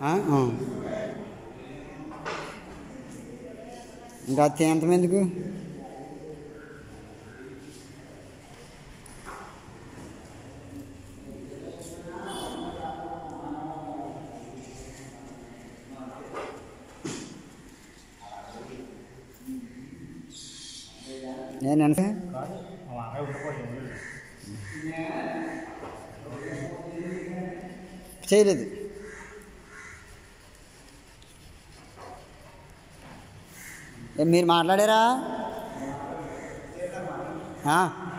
ఆ? ఆ. ఇంకా తీంతం ఎందుకు నేను అంటే చేయలేదు ఏ, మీరు మాట్లాడారా ఆ?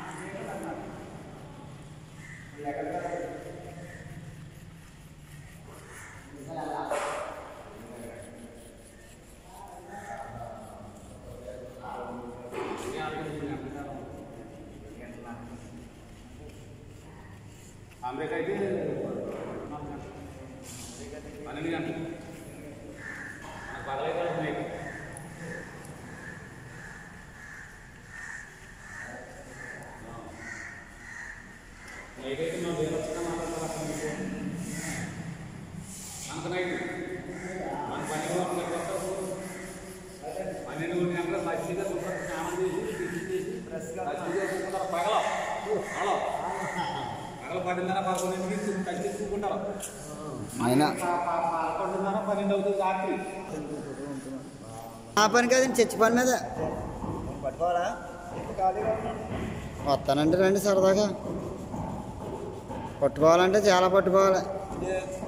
అమెరికా అయితే పన్నెండు గంటలు మనకు పగలైతే నైట్ నైట్ అయితే మనం వేరు వచ్చినా మాట్లాడతాం మనకు నైట్ మన పన్నెండు గంటలకు వస్తారు పన్నెండు గంటల గంటల మంచిగా కూర్చొని స్నానం చేసి టిఫిన్ చేసి మంచిగా కూర్చుంటారు పగల హలో పగల పన్నెండున్నర పదకొండింటికి కలిసి కూర్చుంటారు అయినా పదకొండున్నర పన్నెండు అవుతుంది రాత్రి ఆ పని కాదండి చర్చి పని మీద పట్టుకోవాలా ఖాళీగా వస్తానంటే రండి సరదాగా పట్టుకోవాలంటే చాలా పట్టుకోవాలి ఉన్నాను